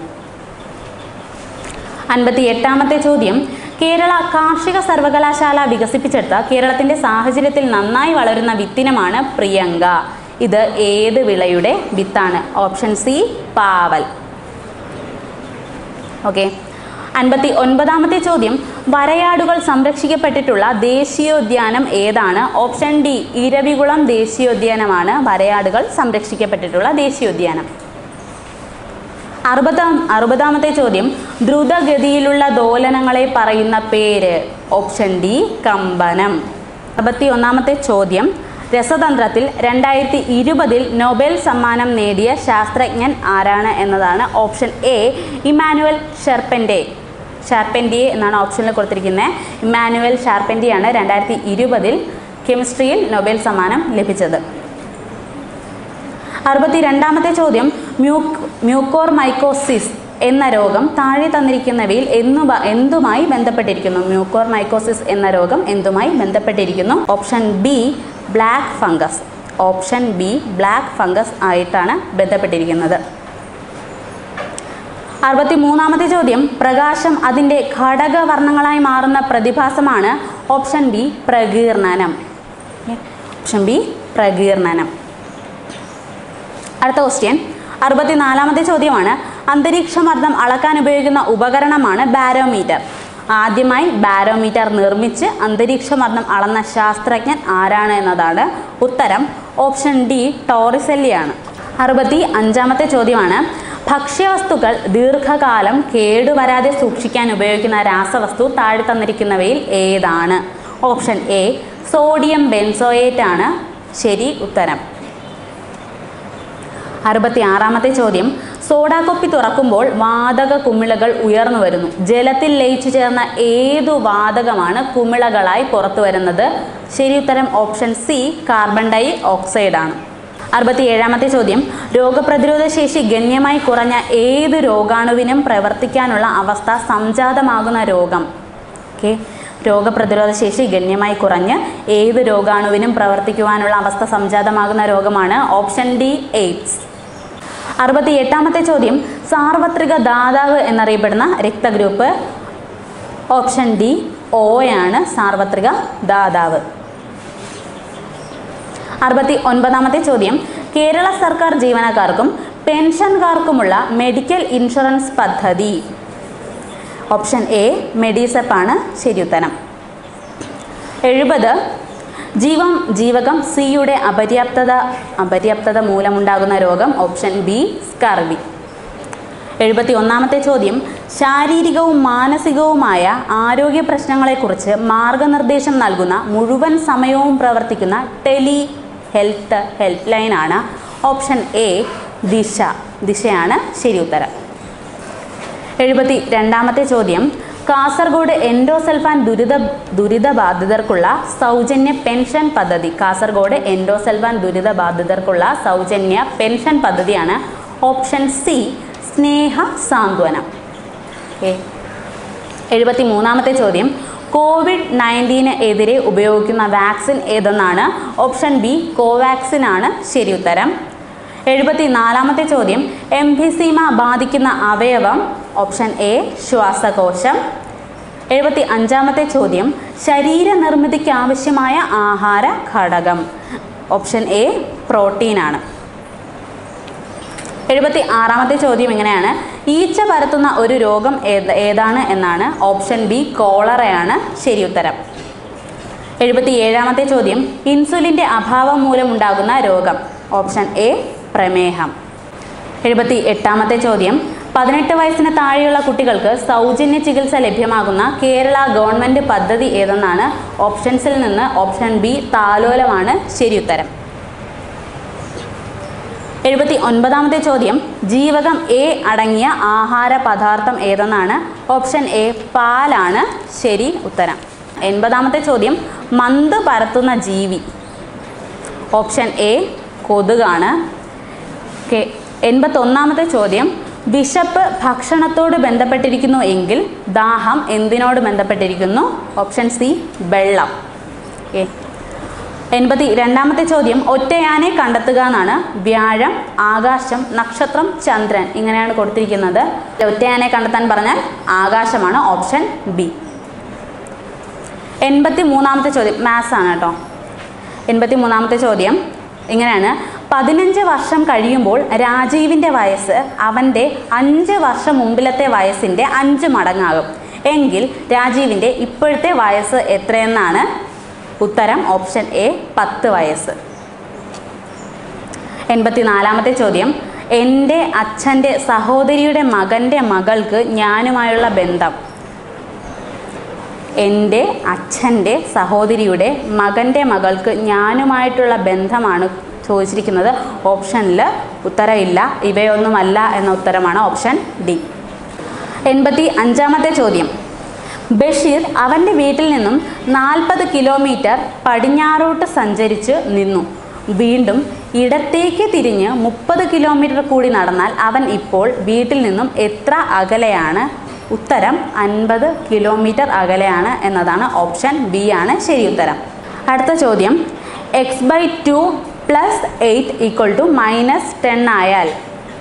അൻപത്തി എട്ടാമത്തെ ചോദ്യം കേരള കാർഷിക സർവകലാശാല വികസിപ്പിച്ചെടുത്ത കേരളത്തിൻ്റെ സാഹചര്യത്തിൽ നന്നായി വളരുന്ന വിത്തിനമാണ് പ്രിയങ്ക ഇത് ഏത് വിളയുടെ വിത്താണ് ഓപ്ഷൻ സി പാവൽ ഓക്കെ അൻപത്തി ഒൻപതാമത്തെ ചോദ്യം വരയാടുകൾ സംരക്ഷിക്കപ്പെട്ടിട്ടുള്ള ദേശീയോദ്യാനം ഏതാണ് ഓപ്ഷൻ ഡി ഇരവികുളം ദേശീയോദ്യാനമാണ് വരയാടുകൾ സംരക്ഷിക്കപ്പെട്ടിട്ടുള്ള ദേശീയോദ്യാനം അറുപതാം അറുപതാമത്തെ ചോദ്യം ദ്രുതഗതിയിലുള്ള ദോലനങ്ങളെ പറയുന്ന പേര് ഓപ്ഷൻ ഡി കമ്പനം അറുപത്തി ഒന്നാമത്തെ ചോദ്യം രസതന്ത്രത്തിൽ രണ്ടായിരത്തി ഇരുപതിൽ നൊബേൽ സമ്മാനം നേടിയ ശാസ്ത്രജ്ഞൻ ആരാണ് എന്നതാണ് option A Emmanuel Charpentier Charpentier എന്നാണ് ഓപ്ഷനിൽ കൊടുത്തിരിക്കുന്നത് ഇമാനുവൽ ഷാർപ്പൻഡിയാണ് രണ്ടായിരത്തി ഇരുപതിൽ കെമിസ്ട്രിയിൽ നൊബേൽ സമ്മാനം ലഭിച്ചത് അറുപത്തി രണ്ടാമത്തെ ചോദ്യം മ്യൂക്ക് മ്യൂക്കോർ മൈക്കോസിസ് എന്ന രോഗം താഴെ തന്നിരിക്കുന്നവയിൽ എന്നു എന്തുമായി ബന്ധപ്പെട്ടിരിക്കുന്നു മ്യൂക്കോർ മൈക്കോസിസ് എന്ന രോഗം എന്തുമായി ബന്ധപ്പെട്ടിരിക്കുന്നു option B black fungus option B black fungus ആയിട്ടാണ് ബന്ധപ്പെട്ടിരിക്കുന്നത് അറുപത്തി മൂന്നാമത്തെ ചോദ്യം പ്രകാശം അതിൻ്റെ ഘടകവർണ്ണങ്ങളായി മാറുന്ന പ്രതിഭാസമാണ് ഓപ്ഷൻ ബി പ്രകീർണനം ഓപ്ഷൻ ബി പ്രകീർണനം അടുത്ത ക്വസ്റ്റ്യൻ അറുപത്തിനാലാമത്തെ ചോദ്യമാണ് അന്തരീക്ഷമർദ്ദം അളക്കാൻ ഉപയോഗിക്കുന്ന ഉപകരണമാണ് ബാരോമീറ്റർ ആദ്യമായി ബാരോമീറ്റർ നിർമ്മിച്ച് അന്തരീക്ഷമർദ്ദം അളന്ന ശാസ്ത്രജ്ഞൻ ആരാണ് എന്നതാണ് ഉത്തരം ഓപ്ഷൻ ഡി ടോറിസെല്ലിയാണ് അറുപത്തി അഞ്ചാമത്തെ ചോദ്യമാണ് ഭക്ഷ്യവസ്തുക്കൾ ദീർഘകാലം കേടുവരാതെ സൂക്ഷിക്കാൻ ഉപയോഗിക്കുന്ന രാസവസ്തു താഴെ തന്നിരിക്കുന്നവയിൽ ഏതാണ് ഓപ്ഷൻ എ സോഡിയം ബെൻസോയേറ്റ് ആണ് ശരി ഉത്തരം അറുപത്തി ആറാമത്തെ ചോദ്യം സോഡാക്കൊപ്പി തുറക്കുമ്പോൾ വാതക കുമിളകൾ ഉയർന്നു വരുന്നു ജലത്തിൽ ലയിച്ചു ചേർന്ന ഏതു വാതകമാണ് കുമിളകളായി പുറത്തു വരുന്നത് ശരി ഉത്തരം option C carbon dioxide ആണ് അറുപത്തി ഏഴാമത്തെ ചോദ്യം രോഗപ്രതിരോധ ശേഷി ഗണ്യമായി കുറഞ്ഞ ഏത് രോഗാണുവിനും പ്രവർത്തിക്കാനുള്ള അവസ്ഥ സംജാതമാകുന്ന രോഗം ഓക്കെ രോഗപ്രതിരോധ ശേഷി ഗണ്യമായി കുറഞ്ഞ് ഏത് രോഗാണുവിനും പ്രവർത്തിക്കുവാനുള്ള അവസ്ഥ സംജാതമാകുന്ന രോഗമാണ് ഓപ്ഷൻ ഡി എയ്ഡ്സ് അറുപത്തി എട്ടാമത്തെ ചോദ്യം സാർവത്രിക ദാതാവ് എന്നറിയപ്പെടുന്ന രക്തഗ്രൂപ്പ് ഓപ്ഷൻ ഡി ഒ ആണ് സാർവത്രിക ദാതാവ് അറുപത്തി ഒൻപതാമത്തെ ചോദ്യം കേരള സർക്കാർ ജീവനക്കാർക്കും പെൻഷൻകാർക്കുമുള്ള മെഡിക്കൽ ഇൻഷുറൻസ് പദ്ധതി ഓപ്ഷൻ എ മെഡിസെപ്പ് ആണ് ശരി ഉത്തരം എഴുപത് ജീവം ജീവകം സിയുടെ അപര്യാപ്തത അപര്യാപ്തത മൂലമുണ്ടാകുന്ന രോഗം ഓപ്ഷൻ ബി സ്കർവി എഴുപത്തി ഒന്നാമത്തെ ചോദ്യം ശാരീരികവും മാനസികവുമായ ആരോഗ്യ പ്രശ്നങ്ങളെക്കുറിച്ച് മാർഗനിർദ്ദേശം നൽകുന്ന മുഴുവൻ സമയവും പ്രവർത്തിക്കുന്ന ടെലി ഹെൽത്ത് ഹെൽപ്പ് ലൈനാണ് ഓപ്ഷൻ എ ദിശ ദിശയാണ് ശരി ഉത്തരം എഴുപത്തി രണ്ടാമത്തെ ചോദ്യം കാസർഗോഡ് എൻഡോസൽഫാൻ ദുരിത ദുരിതബാധിതർക്കുള്ള സൗജന്യ പെൻഷൻ പദ്ധതി കാസർഗോഡ് എൻഡോസൽഫാൻ ദുരിതബാധിതർക്കുള്ള സൗജന്യ പെൻഷൻ പദ്ധതിയാണ് option C Sneha Santhwanam okay എഴുപത്തി മൂന്നാമത്തെ ചോദ്യം കോവിഡ് നയൻറ്റീന് എതിരെ ഉപയോഗിക്കുന്ന വാക്സിൻ ഏതെന്നാണ് ഓപ്ഷൻ ബി കോവാക്സിൻ ആണ് ശരി ഉത്തരം എഴുപത്തി നാലാമത്തെ ചോദ്യം എംഫിസീമ ബാധിക്കുന്ന അവയവം ഓപ്ഷൻ എ ശ്വാസകോശം എഴുപത്തി അഞ്ചാമത്തെ ചോദ്യം ശരീര നിർമ്മിതിക്ക് ആവശ്യമായ ആഹാര ഘടകം ഓപ്ഷൻ എ പ്രോട്ടീനാണ് എഴുപത്തി ആറാമത്തെ ചോദ്യം ഇങ്ങനെയാണ് ഈച്ച പരത്തുന്ന ഒരു രോഗം ഏത് ഏതാണ് എന്നാണ് ഓപ്ഷൻ ബി കോളറയാണ് ശരി ഉത്തരം എഴുപത്തി ഏഴാമത്തെ ചോദ്യം ഇൻസുലിൻ്റെ അഭാവം മൂലമുണ്ടാകുന്ന രോഗം ഓപ്ഷൻ എ പ്രമേഹം എഴുപത്തി എട്ടാമത്തെ ചോദ്യം പതിനെട്ട് വയസ്സിന് താഴെയുള്ള കുട്ടികൾക്ക് സൗജന്യ ചികിത്സ ലഭ്യമാകുന്ന കേരള ഗവൺമെൻറ് പദ്ധതി ഏതെന്നാണ് ഓപ്ഷൻസിൽ നിന്ന് ഓപ്ഷൻ ബി താലോലമാണ് ശരി ഉത്തരം എഴുപത്തി ഒൻപതാമത്തെ ചോദ്യം ജീവകം എ അടങ്ങിയ ആഹാര പദാർത്ഥം ഏതെന്നാണ് ഓപ്ഷൻ എ പാലാണ് ശരി ഉത്തരം എൺപതാമത്തെ ചോദ്യം മന്ത് പരത്തുന്ന ജീവി ഓപ്ഷൻ എ കൊതുകാണ് ഓക്കെ എൺപത്തൊന്നാമത്തെ ചോദ്യം വിശപ്പ് ഭക്ഷണത്തോട് ബന്ധപ്പെട്ടിരിക്കുന്നു എങ്കിൽ ദാഹം എന്തിനോട് ബന്ധപ്പെട്ടിരിക്കുന്നു ഓപ്ഷൻ സി വെള്ളം ഓക്കെ എൺപത്തി രണ്ടാമത്തെ ചോദ്യം ഒറ്റയാനെ കണ്ടെത്തുക എന്നാണ് വ്യാഴം ആകാശം നക്ഷത്രം ചന്ദ്രൻ ഇങ്ങനെയാണ് കൊടുത്തിരിക്കുന്നത് ഒറ്റയാനെ കണ്ടെത്താൻ പറഞ്ഞാൽ ആകാശമാണ് ഓപ്ഷൻ ബി എൺപത്തി മൂന്നാമത്തെ ചോദ്യം മാത്സ് ആണ് കേട്ടോ എൺപത്തി മൂന്നാമത്തെ ചോദ്യം ഇങ്ങനെയാണ് പതിനഞ്ച് വർഷം കഴിയുമ്പോൾ രാജീവിൻ്റെ വയസ്സ് അവൻ്റെ അഞ്ച് വർഷം മുമ്പിലത്തെ വയസ്സിൻ്റെ അഞ്ച് മടങ്ങാകും എങ്കിൽ രാജീവിൻ്റെ ഇപ്പോഴത്തെ വയസ്സ് എത്രയെന്നാണ് ഉത്തരം ഓപ്ഷൻ എ പത്ത് വയസ്സ് എൺപത്തിനാലാമത്തെ ചോദ്യം എൻ്റെ അച്ഛൻ്റെ സഹോദരിയുടെ മകൻ്റെ മകൾക്ക് ഞാനുമായുള്ള ബന്ധം എൻ്റെ അച്ഛൻ്റെ സഹോദരിയുടെ മകൻ്റെ മകൾക്ക് ഞാനുമായിട്ടുള്ള ബന്ധമാണ് ചോദിച്ചിരിക്കുന്നത് ഓപ്ഷനിൽ ഉത്തരമില്ല ഇവയൊന്നുമല്ല എന്ന ഉത്തരമാണ് ഓപ്ഷൻ ഡി എൺപത്തി അഞ്ചാമത്തെ ചോദ്യം ബഷീർ അവൻ്റെ വീട്ടിൽ നിന്നും നാൽപ്പത് കിലോമീറ്റർ പടിഞ്ഞാറോട്ട് സഞ്ചരിച്ച് നിന്നു വീണ്ടും ഇടത്തേക്ക് തിരിഞ്ഞ് മുപ്പത് കിലോമീറ്റർ കൂടി നടന്നാൽ അവൻ ഇപ്പോൾ വീട്ടിൽ നിന്നും എത്ര അകലെയാണ് ഉത്തരം അൻപത് കിലോമീറ്റർ അകലെയാണ് എന്നതാണ് ഓപ്ഷൻ ബി ആണ് ശരി ഉത്തരം അടുത്ത ചോദ്യം x by two plus eight equal to minus ten ആയാൽ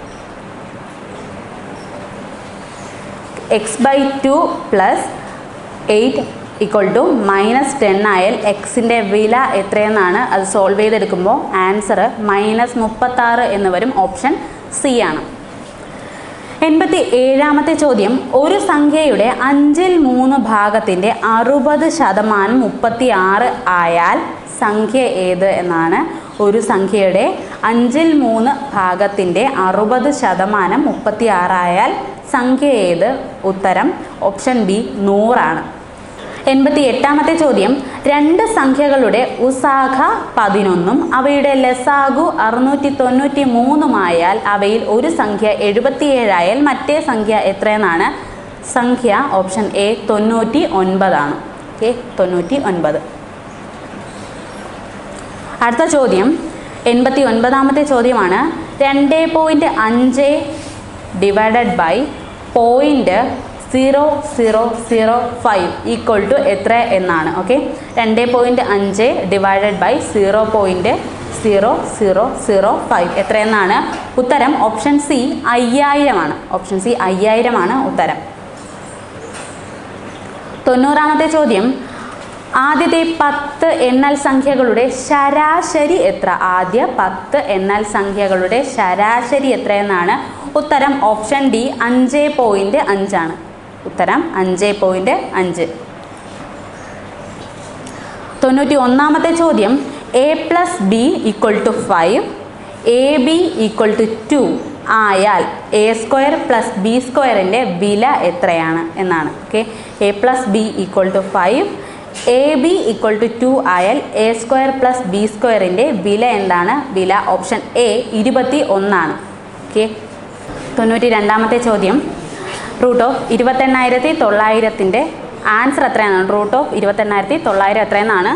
x by two plus eight equal to minus ten ആയാൽ എക്സിൻ്റെ വില എത്രയെന്നാണ് അത് സോൾവ് ചെയ്തെടുക്കുമ്പോൾ ആൻസർ മൈനസ് മുപ്പത്താറ് എന്ന് വരും ഓപ്ഷൻ സി ആണ് എൺപത്തി ഏഴാമത്തെ ചോദ്യം ഒരു സംഖ്യയുടെ അഞ്ചിൽ മൂന്ന് ഭാഗത്തിൻ്റെ അറുപത് ശതമാനം മുപ്പത്തി ആറ് ആയാൽ സംഖ്യ ഏത് എന്നാണ് ഒരു സംഖ്യയുടെ അഞ്ചിൽ മൂന്ന് ഭാഗത്തിൻ്റെ അറുപത് ശതമാനം മുപ്പത്തി ആറായാൽ സംഖ്യ ഏത് ഉത്തരം ഓപ്ഷൻ ബി നൂറാണ് എൺപത്തി എട്ടാമത്തെ ചോദ്യം രണ്ട് സംഖ്യകളുടെ ഉസാഖ പതിനൊന്നും അവയുടെ ലസാഗു അറുന്നൂറ്റി തൊണ്ണൂറ്റി മൂന്നുമായാൽ അവയിൽ ഒരു സംഖ്യ എഴുപത്തിയേഴായാൽ മറ്റേ സംഖ്യ എത്രയെന്നാണ് സംഖ്യ ഓപ്ഷൻ എ തൊണ്ണൂറ്റി ഒൻപതാണ് ഓക്കെ തൊണ്ണൂറ്റി ഒൻപത് അടുത്ത ചോദ്യം എൺപത്തി ഒൻപതാമത്തെ ചോദ്യമാണ് രണ്ട് പോയിൻറ്റ് അഞ്ച് divided by point zero zero zero five equal to എത്ര എന്നാണ് ഓക്കെ രണ്ട് പോയിൻറ്റ് അഞ്ച് divided by zero point zero zero zero five എത്രയെന്നാണ് ഉത്തരം ഓപ്ഷൻ സി അയ്യായിരമാണ് ഓപ്ഷൻ സി അയ്യായിരമാണ് ഉത്തരം തൊണ്ണൂറാമത്തെ ചോദ്യം ആദ്യത്തെ പത്ത് എണ്ണൽ സംഖ്യകളുടെ ശരാശരി എത്ര ആദ്യ പത്ത് എണ്ണൽ സംഖ്യകളുടെ ശരാശരി എത്രയെന്നാണ് ഉത്തരം ഓപ്ഷൻ ഡി അഞ്ച് പോയിൻറ്റ് അഞ്ചാണ് ഉത്തരം അഞ്ച് പോയിൻറ്റ് അഞ്ച് തൊണ്ണൂറ്റി ഒന്നാമത്തെ ചോദ്യം A plus B equal to five A B equal to two ആയാൽ എ സ്ക്വയർ പ്ലസ് ബി സ്ക്വയറിൻ്റെ വില എത്രയാണ് എന്നാണ് okay A plus B equal to five A B equal to two ആയാൽ എ സ്ക്വയർ പ്ലസ് ബി സ്ക്വയറിൻ്റെ വില എന്താണ് വില ഓപ്ഷൻ എ ഇരുപത്തി ഒന്നാണ് ഓക്കെ തൊണ്ണൂറ്റി രണ്ടാമത്തെ ചോദ്യം റൂട്ട് ഓഫ് ഇരുപത്തെണ്ണായിരത്തി തൊള്ളായിരത്തിൻ്റെ ആൻസർ എത്രയാണ് റൂട്ട് ഓഫ് ഇരുപത്തെണ്ണായിരത്തി തൊള്ളായിരം എത്രയെന്നാണ്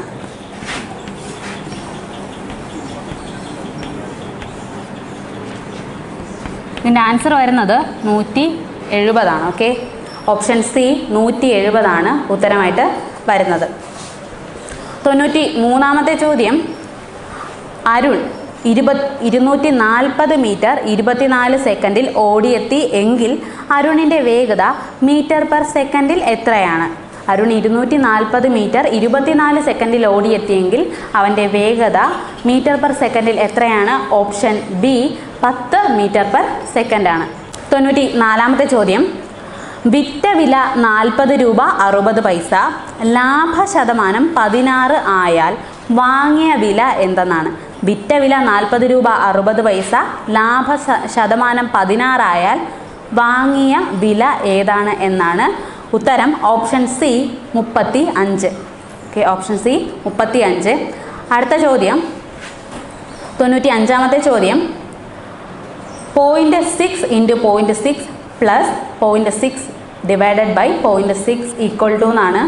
ഇതിൻ്റെ ആൻസർ വരുന്നത് നൂറ്റി എഴുപതാണ് ഓക്കെ ഓപ്ഷൻ സി നൂറ്റി എഴുപതാണ് ഉത്തരമായിട്ട് വരുന്നത് തൊണ്ണൂറ്റി മൂന്നാമത്തെ ചോദ്യം അരുൺ ഇരുപത് ഇരുന്നൂറ്റി നാൽപ്പത് മീറ്റർ ഇരുപത്തിനാല് സെക്കൻഡിൽ ഓടിയെത്തി എങ്കിൽ അരുണിൻ്റെ വേഗത മീറ്റർ പെർ സെക്കൻഡിൽ എത്രയാണ് അരുൺ ഇരുന്നൂറ്റി നാൽപ്പത് മീറ്റർ ഇരുപത്തിനാല് സെക്കൻഡിൽ ഓടിയെത്തിയെങ്കിൽ അവൻ്റെ വേഗത മീറ്റർ പെർ സെക്കൻഡിൽ എത്രയാണ് ഓപ്ഷൻ ബി പത്ത് മീറ്റർ പെർ സെക്കൻഡാണ് തൊണ്ണൂറ്റി നാലാമത്തെ ചോദ്യം വിറ്റ വില നാൽപ്പത് രൂപ അറുപത് പൈസ ലാഭ ശതമാനം പതിനാറ് ആയാൽ വാങ്ങിയ വില എന്തെന്നാണ് വിറ്റ വില നാൽപ്പത് രൂപ അറുപത് പൈസ ലാഭ ശ- ശതമാനം പതിനാറായാൽ വാങ്ങിയ വില ഏതാണ് എന്നാണ് ഉത്തരം ഓപ്ഷൻ സി മുപ്പത്തി അഞ്ച് ഓക്കെ ഓപ്ഷൻ സി മുപ്പത്തി അഞ്ച് അടുത്ത ചോദ്യം തൊണ്ണൂറ്റി അഞ്ചാമത്തെ ചോദ്യം point six into point six plus point six divided by point six equal to എന്നാണ്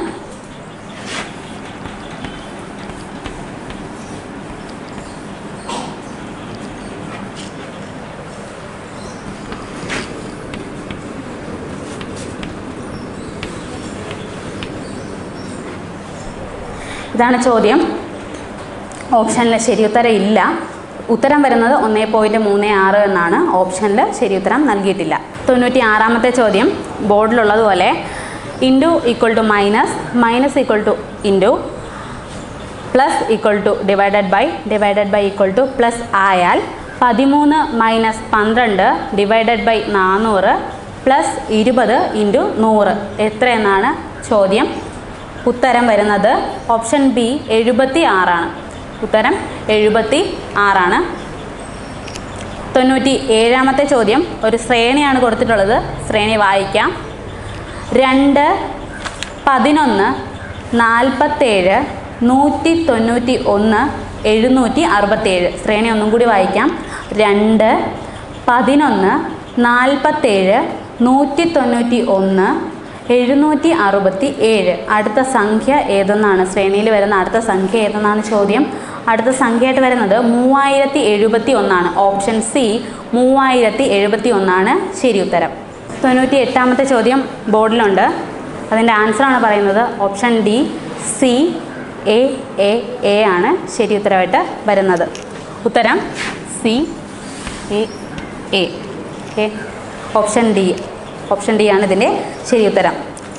ഇതാണ് ചോദ്യം ഓപ്ഷനിൽ ശരിയുത്തരം ഇല്ല ഉത്തരം വരുന്നത് ഒന്നേ പോയിൻറ്റ് മൂന്ന് ആറ് എന്നാണ് ഓപ്ഷനിൽ ശരിയുത്തരം നൽകിയിട്ടില്ല തൊണ്ണൂറ്റി ആറാമത്തെ ചോദ്യം ബോർഡിലുള്ളതുപോലെ into equal to minus minus equal to into plus equal to divided by divided by equal to plus ആയാൽ പതിമൂന്ന് മൈനസ് പന്ത്രണ്ട് ഡിവൈഡഡ് ബൈ നാനൂറ് പ്ലസ് ഇരുപത് ഇൻറ്റു നൂറ് എത്രയെന്നാണ് ചോദ്യം ഉത്തരം വരുന്നത് ഓപ്ഷൻ ബി എഴുപത്തി ആറാണ് ഉത്തരം എഴുപത്തി ആറാണ് തൊണ്ണൂറ്റി ഏഴാമത്തെ ചോദ്യം ഒരു ശ്രേണിയാണ് കൊടുത്തിട്ടുള്ളത് ശ്രേണി വായിക്കാം രണ്ട് പതിനൊന്ന് നാൽപ്പത്തേഴ് നൂറ്റി തൊണ്ണൂറ്റി ഒന്ന് എഴുന്നൂറ്റി അറുപത്തേഴ് ശ്രേണി ഒന്നും കൂടി വായിക്കാം രണ്ട് പതിനൊന്ന് നാൽപ്പത്തേഴ് നൂറ്റി തൊണ്ണൂറ്റി ഒന്ന് എഴുന്നൂറ്റി അറുപത്തി ഏഴ് അടുത്ത സംഖ്യ ഏതെന്നാണ് ശ്രേണിയിൽ വരുന്ന അടുത്ത സംഖ്യ ഏതെന്നാണ് ചോദ്യം അടുത്ത സംഖ്യയായിട്ട് വരുന്നത് മൂവായിരത്തി എഴുപത്തി ഒന്നാണ് ഓപ്ഷൻ സി മൂവായിരത്തി എഴുപത്തി ഒന്നാണ് ശരി ഉത്തരം തൊണ്ണൂറ്റി എട്ടാമത്തെ ചോദ്യം ബോർഡിലുണ്ട് അതിൻ്റെ ആൻസറാണ് പറയുന്നത് option D C A A A ആണ് ശരി ഉത്തരമായിട്ട് വരുന്നത് ഉത്തരം C A A okay option D option D ആണ് ഇതിൻ്റെ ശരി ഉത്തരം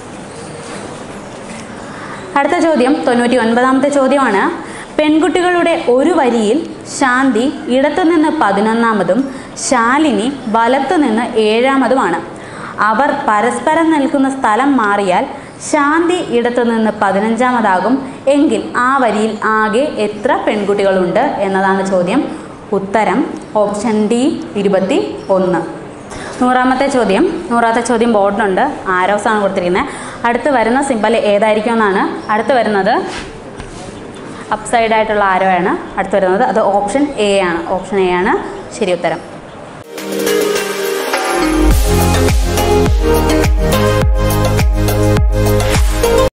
അടുത്ത ചോദ്യം തൊണ്ണൂറ്റി ഒൻപതാമത്തെ ചോദ്യമാണ് പെൺകുട്ടികളുടെ ഒരു വരിയിൽ ശാന്തി ഇടത്തുനിന്ന് പതിനൊന്നാമതും ശാലിനി വലത്തുനിന്ന് ഏഴാമതുമാണ് അവർ പരസ്പരം നിൽക്കുന്ന സ്ഥലം മാറിയാൽ ശാന്തി ഇടത്തുനിന്ന് പതിനഞ്ചാമതാകും എങ്കിൽ ആ വരിയിൽ ആകെ എത്ര പെൺകുട്ടികളുണ്ട് എന്നതാണ് ചോദ്യം ഉത്തരം ഓപ്ഷൻ ഡി ഇരുപത്തി ഒന്ന് നൂറാമത്തെ ചോദ്യം നൂറാമത്തെ ചോദ്യം ബോർഡിലുണ്ട് ആരോസ് ആണ് കൊടുത്തിരിക്കുന്നത് അടുത്ത് വരുന്ന സിമ്പൽ ഏതായിരിക്കും എന്നാണ് അടുത്ത് വരുന്നത് അപ്സൈഡ് ആയിട്ടുള്ള ആരോ ആണ് അടുത്ത് വരുന്നത് അത് ഓപ്ഷൻ എ ആണ് ഓപ്ഷൻ എ ആണ് ശരി ഉത്തരം